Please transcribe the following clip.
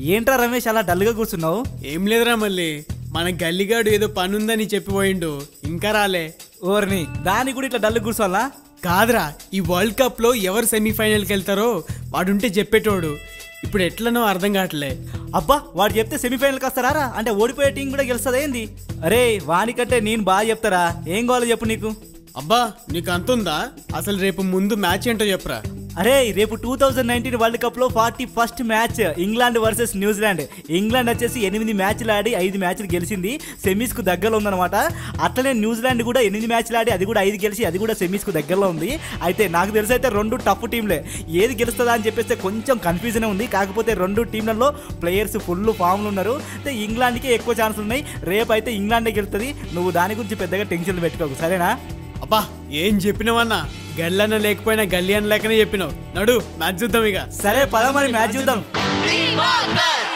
ఏంట్రా రమేష్ అలా డల్గా కూర్చున్నావు ఏం లేదురా మళ్ళీ మన గల్లిగాడు ఏదో పనుందని చెప్పిపోయిండు ఇంకా రాలే ఓర్ని దానికి కూడా ఇట్లా డల్ కూర్చోవాలా కాదురా ఈ వరల్డ్ కప్ లో ఎవరు సెమీఫైనల్కి వెళ్తారో వాడుంటే చెప్పేటోడు ఇప్పుడు ఎట్లనో అర్థం కావట్లే అబ్బా వాడు చెప్తే సెమీఫైనల్కి వస్తారా అంటే ఓడిపోయే టీం కూడా గెలుస్తుంది ఏంది అరే వానికంటే నేను బాగా చెప్తారా ఏం కావాలో చెప్పు నీకు అబ్బా నీకు అంతుందా అసలు రేపు ముందు మ్యాచ్ ఏంటో చెప్పరా అరే రేపు two thousand nineteen world cup లో forty first match England versus New Zealand England వచ్చేసి ఎనిమిది మ్యాచ్లు ఆడి ఐదు మ్యాచ్లు గెలిచింది సెమీస్ కు దగ్గరలో ఉందన్నమాట అట్లనే న్యూజిలాండ్ కూడా ఎనిమిది మ్యాచ్లు ఆడి అది కూడా ఐదు గెలిచి అది కూడా సెమీస్ కు దగ్గరలో ఉంది అయితే నాకు తెలిసి అయితే రెండు టఫ్ టీంలే ఏది గెలుస్తుందా అని చెప్పేస్తే కొంచెం కన్ఫ్యూజన్ ఉంది కాకపోతే రెండు టీంలలో ప్లేయర్స్ ఫుల్ ఫామ్లు ఉన్నారు అయితే ఇంగ్లాండ్కి ఎక్కువ ఛాన్స్ ఉన్నాయి రేపు అయితే ఇంగ్లాండే గెలుస్తుంది నువ్వు దాని గురించి పెద్దగా టెన్షన్ పెట్టుకోకు సరేనా అబ్బా ఏం చెప్పినావన్నా గల్లన్న లేకపోయినా గల్లి అని లేకనే చెప్పినావు నడు మ్యాచ్ చూద్దాం ఇక సరే పద మరి మ్యాచ్ చూద్దాం Dream on, man.